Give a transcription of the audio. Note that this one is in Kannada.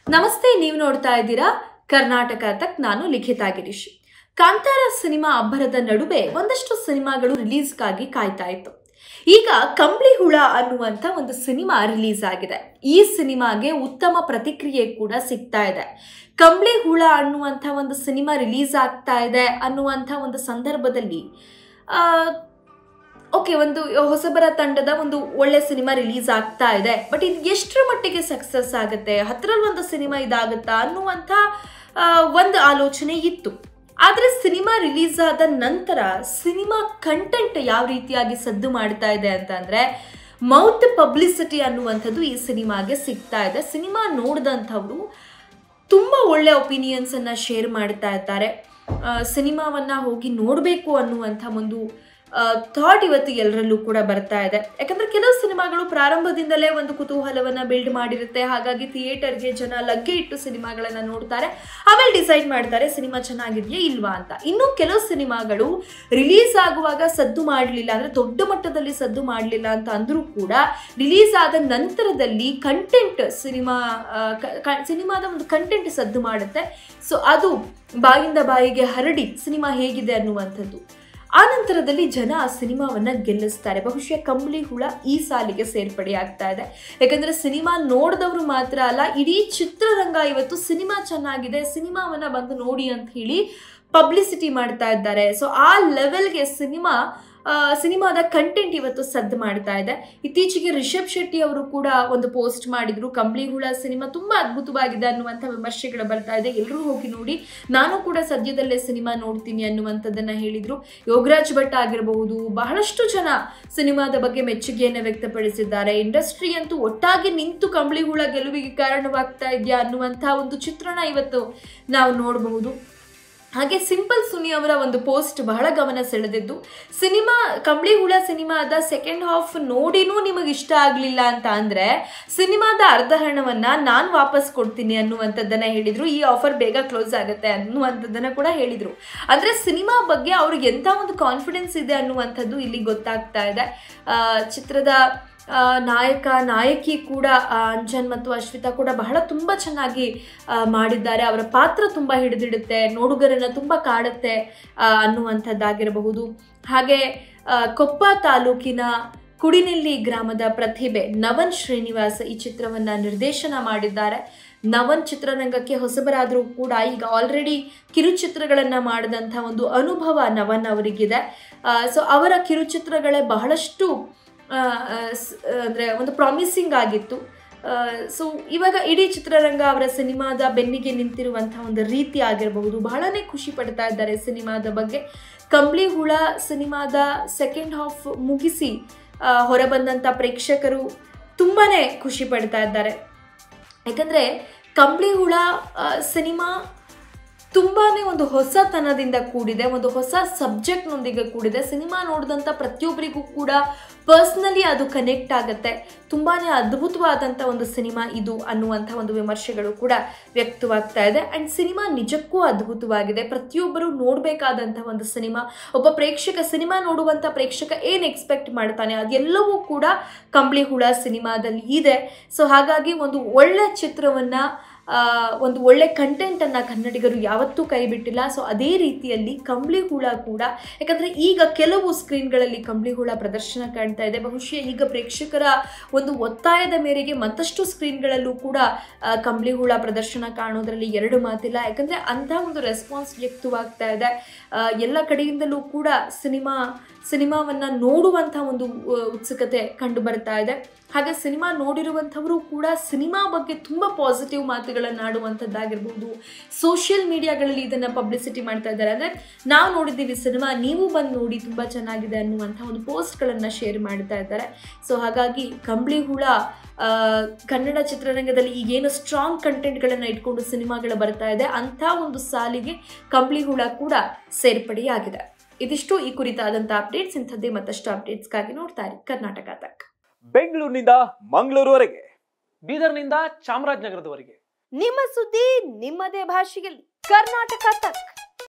ನಮಸ್ತೆ ನೀವು ನೋಡ್ತಾ ಇದ್ದೀರಾ ಕರ್ನಾಟಕ ತಕ್ ನಾನು ಲಿಖಿತಾ ಗಿರೀಶ್ ಕಾಂತಾರ ಸಿನಿಮಾ ಅಬ್ಬರದ ನಡುವೆ ಒಂದಷ್ಟು ಸಿನಿಮಾಗಳು ರಿಲೀಸ್ಗಾಗಿ ಕಾಯ್ತಾ ಇತ್ತು ಈಗ ಕಂಬಳಿ ಹುಳ ಅನ್ನುವಂಥ ಒಂದು ಸಿನಿಮಾ ರಿಲೀಸ್ ಆಗಿದೆ ಈ ಸಿನಿಮಾಗೆ ಉತ್ತಮ ಪ್ರತಿಕ್ರಿಯೆ ಕೂಡ ಸಿಗ್ತಾ ಇದೆ ಕಂಬಳಿ ಹುಳ ಅನ್ನುವಂಥ ಒಂದು ಸಿನಿಮಾ ರಿಲೀಸ್ ಆಗ್ತಾ ಇದೆ ಅನ್ನುವಂಥ ಒಂದು ಸಂದರ್ಭದಲ್ಲಿ ಆ, ಓಕೆ ಒಂದು ಹೊಸಬರ ತಂಡದ ಒಂದು ಒಳ್ಳೆ ಸಿನಿಮಾ ರಿಲೀಸ್ ಆಗ್ತಾ ಇದೆ ಬಟ್ ಇದು ಎಷ್ಟರ ಮಟ್ಟಿಗೆ ಸಕ್ಸಸ್ ಆಗುತ್ತೆ ಹತ್ತರಲ್ಲಿ ಒಂದು ಸಿನಿಮಾ ಇದಾಗುತ್ತಾ ಅನ್ನುವಂಥ ಆ, ಒಂದು ಆಲೋಚನೆ ಇತ್ತು ಆದರೆ ಸಿನಿಮಾ ರಿಲೀಸ್ ಆದ ನಂತರ ಸಿನಿಮಾ ಕಂಟೆಂಟ್ ಯಾವ ರೀತಿಯಾಗಿ ಸದ್ದು ಮಾಡ್ತಾ ಇದೆ ಅಂತ ಅಂದರೆ ಮೌತ್ ಪಬ್ಲಿಸಿಟಿ ಅನ್ನುವಂಥದ್ದು ಈ ಸಿನಿಮಾಗೆ ಸಿಗ್ತಾ ಇದೆ ಸಿನಿಮಾ ನೋಡಿದಂಥವ್ರು ತುಂಬ ಒಳ್ಳೆ ಒಪಿನಿಯನ್ಸನ್ನು ಶೇರ್ ಮಾಡ್ತಾ ಇದ್ದಾರೆ ಆ, ಸಿನಿಮಾವನ್ನ ಹೋಗಿ ನೋಡಬೇಕು ಅನ್ನುವಂಥ ಒಂದು ಥಾಟ್ ಇವತ್ತು ಎಲ್ಲರಲ್ಲೂ ಕೂಡ ಬರ್ತಾ ಇದೆ ಯಾಕಂದ್ರೆ ಕೆಲವು ಸಿನಿಮಾಗಳು ಪ್ರಾರಂಭದಿಂದಲೇ ಒಂದು ಕುತೂಹಲವನ್ನ ಬಿಲ್ಡ್ ಮಾಡಿರುತ್ತೆ ಹಾಗಾಗಿ ಥಿಯೇಟರ್ಗೆ ಜನ ಲಗ್ಗೆ ಇಟ್ಟು ಸಿನಿಮಾಗಳನ್ನ ನೋಡ್ತಾರೆ ಆಮೇಲೆ ಡಿಸೈಡ್ ಮಾಡ್ತಾರೆ ಸಿನಿಮಾ ಚೆನ್ನಾಗಿದೆಯಾ ಇಲ್ವಾ ಅಂತ ಇನ್ನು ಕೆಲವು ಸಿನಿಮಾಗಳು ರಿಲೀಸ್ ಆಗುವಾಗ ಸದ್ದು ಮಾಡಲಿಲ್ಲ ಅಂದ್ರೆ ದೊಡ್ಡ ಮಟ್ಟದಲ್ಲಿ ಸದ್ದು ಮಾಡಲಿಲ್ಲ ಅಂತ ಅಂದ್ರೂ ಕೂಡ ರಿಲೀಸ್ ಆದ ನಂತರದಲ್ಲಿ ಕಂಟೆಂಟ್ ಸಿನಿಮಾ ಆ, ಕ- ಕ- ಸಿನಿಮಾದ ಒಂದು ಕಂಟೆಂಟ್ ಸದ್ದು ಮಾಡುತ್ತೆ ಸೊ ಅದು ಬಾಯಿಂದ ಬಾಯಿಗೆ ಹರಡಿ ಸಿನಿಮಾ ಹೇಗಿದೆ ಅನ್ನುವಂಥದ್ದು ಆ ನಂತರದಲ್ಲಿ ಜನ ಆ ಸಿನಿಮಾವನ್ನ ಗೆಲ್ಲಿಸ್ತಾರೆ ಬಹುಶಃ ಕಂಬಳಿ ಹುಳ ಈ ಸಾಲಿಗೆ ಸೇರ್ಪಡೆ ಆಗ್ತಾ ಇದೆ ಯಾಕಂದ್ರೆ ಸಿನಿಮಾ ನೋಡಿದವರು ಮಾತ್ರ ಅಲ್ಲ ಇಡೀ ಚಿತ್ರರಂಗ ಇವತ್ತು ಸಿನಿಮಾ ಚೆನ್ನಾಗಿದೆ ಸಿನಿಮಾವನ್ನ ಬಂದು ನೋಡಿ ಅಂತ ಹೇಳಿ ಪಬ್ಲಿಸಿಟಿ ಮಾಡ್ತಾ ಇದ್ದಾರೆ ಸೊ ಆ ಲೆವೆಲ್ಗೆ ಸಿನಿಮಾ ಆ, ಸಿನಿಮಾದ ಕಂಟೆಂಟ್ ಇವತ್ತು ಸದ್ದು ಮಾಡ್ತಾ ಇದೆ ಇತ್ತೀಚೆಗೆ ರಿಷಬ್ ಶೆಟ್ಟಿ ಅವರು ಕೂಡ ಒಂದು ಪೋಸ್ಟ್ ಮಾಡಿದ್ರು ಕಂಬಳಿ ಹುಳ ಸಿನಿಮಾ ತುಂಬಾ ಅದ್ಭುತವಾಗಿದೆ ಅನ್ನುವಂಥ ವಿಮರ್ಶೆಗಳು ಬರ್ತಾ ಇದೆ ಎಲ್ಲರೂ ಹೋಗಿ ನೋಡಿ ನಾನು ಕೂಡ ಸದ್ಯದಲ್ಲೇ ಸಿನಿಮಾ ನೋಡ್ತೀನಿ ಅನ್ನುವಂಥದ್ದನ್ನ ಹೇಳಿದ್ರು ಯೋಗರಾಜ್ ಭಟ್ ಆಗಿರಬಹುದು ಬಹಳಷ್ಟು ಜನ ಸಿನಿಮಾದ ಬಗ್ಗೆ ಮೆಚ್ಚುಗೆಯನ್ನು ವ್ಯಕ್ತಪಡಿಸಿದ್ದಾರೆ ಇಂಡಸ್ಟ್ರಿ ಅಂತೂ ಒಟ್ಟಾಗಿ ನಿಂತು ಕಂಬಳಿ ಹುಳ ಗೆಲುವಿಗೆ ಕಾರಣವಾಗ್ತಾ ಇದೆಯಾ ಅನ್ನುವಂಥ ಒಂದು ಚಿತ್ರಣ ಇವತ್ತು ನಾವು ನೋಡಬಹುದು ಹಾಗೆ ಸಿಂಪಲ್ ಸುನಿ ಅವರ ಒಂದು ಪೋಸ್ಟ್ ಬಹಳ ಗಮನ ಸೆಳೆದಿದ್ದು ಸಿನಿಮಾ ಕಂಬಳಿ ಹುಳ ಸಿನಿಮಾದ ಸೆಕೆಂಡ್ ಹಾಫ್ ನೋಡಿನೂ ನಿಮಗೆ ಇಷ್ಟ ಆಗಲಿಲ್ಲ ಅಂತ ಅಂದರೆ ಸಿನಿಮಾದ ಅರ್ಧ ಹಣವನ್ನು ನಾನು ವಾಪಸ್ ಕೊಡ್ತೀನಿ ಅನ್ನುವಂಥದ್ದನ್ನು ಹೇಳಿದರು ಈ ಆಫರ್ ಬೇಗ ಕ್ಲೋಸ್ ಆಗುತ್ತೆ ಅನ್ನುವಂಥದ್ದನ್ನು ಕೂಡ ಹೇಳಿದರು ಅಂದರೆ ಸಿನಿಮಾ ಬಗ್ಗೆ ಅವ್ರಿಗೆ ಎಂಥ ಒಂದು ಕಾನ್ಫಿಡೆನ್ಸ್ ಇದೆ ಅನ್ನುವಂಥದ್ದು ಇಲ್ಲಿ ಗೊತ್ತಾಗ್ತಾ ಇದೆ ಆ, ಚಿತ್ರದ ಆ, ನಾಯಕ ನಾಯಕಿ ಕೂಡ ಆ, ಅಂಜನ್ ಮತ್ತು ಅಶ್ವಿತಾ ಕೂಡ ಬಹಳ ತುಂಬ ಚೆನ್ನಾಗಿ ಆ, ಮಾಡಿದ್ದಾರೆ ಅವರ ಪಾತ್ರ ತುಂಬ ಹಿಡಿದಿಡುತ್ತೆ ನೋಡುಗರನ್ನ ತುಂಬ ಕಾಡುತ್ತೆ ಆ, ಅನ್ನುವಂಥದ್ದಾಗಿರಬಹುದು ಹಾಗೆ ಆ, ಕೊಪ್ಪ ತಾಲೂಕಿನ ಕುಡಿನೆಲ್ಲಿ ಗ್ರಾಮದ ಪ್ರತಿಭೆ ನವನ್ ಶ್ರೀನಿವಾಸ್ ಈ ಚಿತ್ರವನ್ನ ನಿರ್ದೇಶನ ಮಾಡಿದ್ದಾರೆ ನವನ್ ಚಿತ್ರರಂಗಕ್ಕೆ ಹೊಸಬರಾದರೂ ಕೂಡ ಈಗ ಆಲ್ರೆಡಿ ಕಿರುಚಿತ್ರಗಳನ್ನು ಮಾಡಿದಂಥ ಒಂದು ಅನುಭವ ನವನ್ ಅವರಿಗಿದೆ ಸೊ ಅವರ ಕಿರುಚಿತ್ರಗಳೇ ಬಹಳಷ್ಟು ಆ, ಆ, ಸ್- ಅಂದ್ರೆ ಒಂದು ಪ್ರಾಮಿಸಿಂಗ್ ಆಗಿತ್ತು ಸೊ ಇವಾಗ ಇಡೀ ಚಿತ್ರರಂಗ ಅವರ ಸಿನಿಮಾದ ಬೆನ್ನಿಗೆ ನಿಂತಿರುವಂತಹ ಒಂದು ರೀತಿ ಆಗಿರಬಹುದು ಬಹಳನೇ ಖುಷಿ ಪಡ್ತಾ ಇದ್ದಾರೆ ಸಿನಿಮಾದ ಬಗ್ಗೆ ಕಂಬಳಿ ಹುಳ ಸಿನಿಮಾದ ಸೆಕೆಂಡ್ ಹಾಫ್ ಮುಗಿಸಿ ಆ, ಹೊರಬಂದಂಥ ಪ್ರೇಕ್ಷಕರು ತುಂಬಾನೇ ಖುಷಿ ಪಡ್ತಾ ಇದ್ದಾರೆ ಯಾಕಂದ್ರೆ ಕಂಬಳಿ ಹುಳ ಆ, ಸಿನಿಮಾ ತುಂಬಾನೇ ಒಂದು ಹೊಸತನದಿಂದ ಕೂಡಿದೆ ಒಂದು ಹೊಸ ಸಬ್ಜೆಕ್ಟ್ನೊಂದಿಗೆ ಕೂಡಿದೆ ಸಿನಿಮಾ ನೋಡಿದಂಥ ಪ್ರತಿಯೊಬ್ಬರಿಗೂ ಕೂಡ ಪರ್ಸ್ನಲಿ ಅದು ಕನೆಕ್ಟ್ ಆಗುತ್ತೆ ತುಂಬಾನೇ ಅದ್ಭುತವಾದಂಥ ಒಂದು ಸಿನಿಮಾ ಇದು ಅನ್ನುವಂಥ ಒಂದು ವಿಮರ್ಶೆಗಳು ಕೂಡ ವ್ಯಕ್ತವಾಗ್ತಾ ಇದೆ ಆ್ಯಂಡ್ ಸಿನಿಮಾ ನಿಜಕ್ಕೂ ಅದ್ಭುತವಾಗಿದೆ ಪ್ರತಿಯೊಬ್ಬರು ನೋಡಬೇಕಾದಂಥ ಒಂದು ಸಿನಿಮಾ ಒಬ್ಬ ಪ್ರೇಕ್ಷಕ ಸಿನಿಮಾ ನೋಡುವಂಥ ಪ್ರೇಕ್ಷಕ ಏನು ಎಕ್ಸ್ಪೆಕ್ಟ್ ಮಾಡ್ತಾನೆ ಅದೆಲ್ಲವೂ ಕೂಡ ಕಂಬಳಿ ಹುಳ ಸಿನಿಮಾದಲ್ಲಿ ಇದೆ ಸೊ ಹಾಗಾಗಿ ಒಂದು ಒಳ್ಳೆ ಚಿತ್ರವನ್ನು ಆ, ಒಂದು ಒಳ್ಳೆ ಕಂಟೆಂಟನ್ನು ಕನ್ನಡಿಗರು ಯಾವತ್ತೂ ಕೈ ಬಿಟ್ಟಿಲ್ಲ ಸೊ ಅದೇ ರೀತಿಯಲ್ಲಿ ಕಂಬಳಿ ಹುಳ ಕೂಡ ಯಾಕಂದರೆ ಈಗ ಕೆಲವು ಸ್ಕ್ರೀನ್ಗಳಲ್ಲಿ ಕಂಬಳಿ ಹುಳ ಪ್ರದರ್ಶನ ಕಾಣ್ತಾ ಇದೆ ಬಹುಶಃ ಈಗ ಪ್ರೇಕ್ಷಕರ ಒಂದು ಒತ್ತಾಯದ ಮೇರೆಗೆ ಮತ್ತಷ್ಟು ಸ್ಕ್ರೀನ್ಗಳಲ್ಲೂ ಕೂಡ ಆ, ಕಂಬಳಿ ಹುಳ ಪ್ರದರ್ಶನ ಕಾಣೋದ್ರಲ್ಲಿ ಎರಡು ಮಾತಿಲ್ಲ ಯಾಕಂದರೆ ಅಂಥ ಒಂದು ರೆಸ್ಪಾನ್ಸ್ ವ್ಯಕ್ತವಾಗ್ತಾ ಇದೆ ಆ, ಎಲ್ಲ ಕಡೆಯಿಂದಲೂ ಕೂಡ ಸಿನಿಮಾ ಸಿನಿಮಾವನ್ನು ನೋಡುವಂಥ ಒಂದು ಆ, ಉತ್ಸುಕತೆ ಕಂಡು ಬರ್ತಾ ಇದೆ ಹಾಗೆ ಸಿನಿಮಾ ನೋಡಿರುವಂಥವರು ಕೂಡ ಸಿನಿಮಾ ಬಗ್ಗೆ ತುಂಬ ಪಾಸಿಟಿವ್ ಮಾತುಗಳನ್ನು ಆಡುವಂಥದ್ದಾಗಿರ್ಬೋದು ಸೋಷಿಯಲ್ ಮೀಡಿಯಾಗಳಲ್ಲಿ ಇದನ್ನು ಪಬ್ಲಿಸಿಟಿ ಮಾಡ್ತಾ ಇದ್ದಾರೆ ಅಂದರೆ ನಾವು ನೋಡಿದ್ದೀವಿ ಸಿನಿಮಾ ನೀವು ಬಂದು ನೋಡಿ ತುಂಬ ಚೆನ್ನಾಗಿದೆ ಅನ್ನುವಂಥ ಒಂದು ಪೋಸ್ಟ್ಗಳನ್ನು ಶೇರ್ ಮಾಡ್ತಾ ಇದ್ದಾರೆ ಸೊ ಹಾಗಾಗಿ ಕಂಬಳಿ ಹುಳ ಆ, ಕನ್ನಡ ಚಿತ್ರರಂಗದಲ್ಲಿ ಈಗೇನು ಸ್ಟ್ರಾಂಗ್ ಕಂಟೆಂಟ್ಗಳನ್ನು ಇಟ್ಕೊಂಡು ಸಿನಿಮಾಗಳು ಬರ್ತಾ ಇದೆ ಅಂಥ ಒಂದು ಸಾಲಿಗೆ ಕಂಬಳಿ ಹುಳ ಕೂಡ ಸೇರ್ಪಡೆಯಾಗಿದೆ ಇದಿಷ್ಟು ಈ ಕುರಿತಾದಂಥ ಅಪ್ಡೇಟ್ಸ್ ಇಂಥದ್ದೇ ಮತ್ತಷ್ಟು ಅಪ್ಡೇಟ್ಸ್ಗಾಗಿ ನೋಡ್ತಾ ಇರಿ ಕರ್ನಾಟಕ ತಕ್ ಬೆಂಗಳೂರಿನಿಂದ ಮಂಗಳೂರುವರೆಗೆ ಬೀದರ್ನಿಂದ ಚಾಮರಾಜನಗರದವರೆಗೆ ನಿಮ್ಮ ಸುದ್ದಿ ನಿಮ್ಮದೇ ಭಾಷೆಯಲ್ಲಿ ಕರ್ನಾಟಕ ತಕ್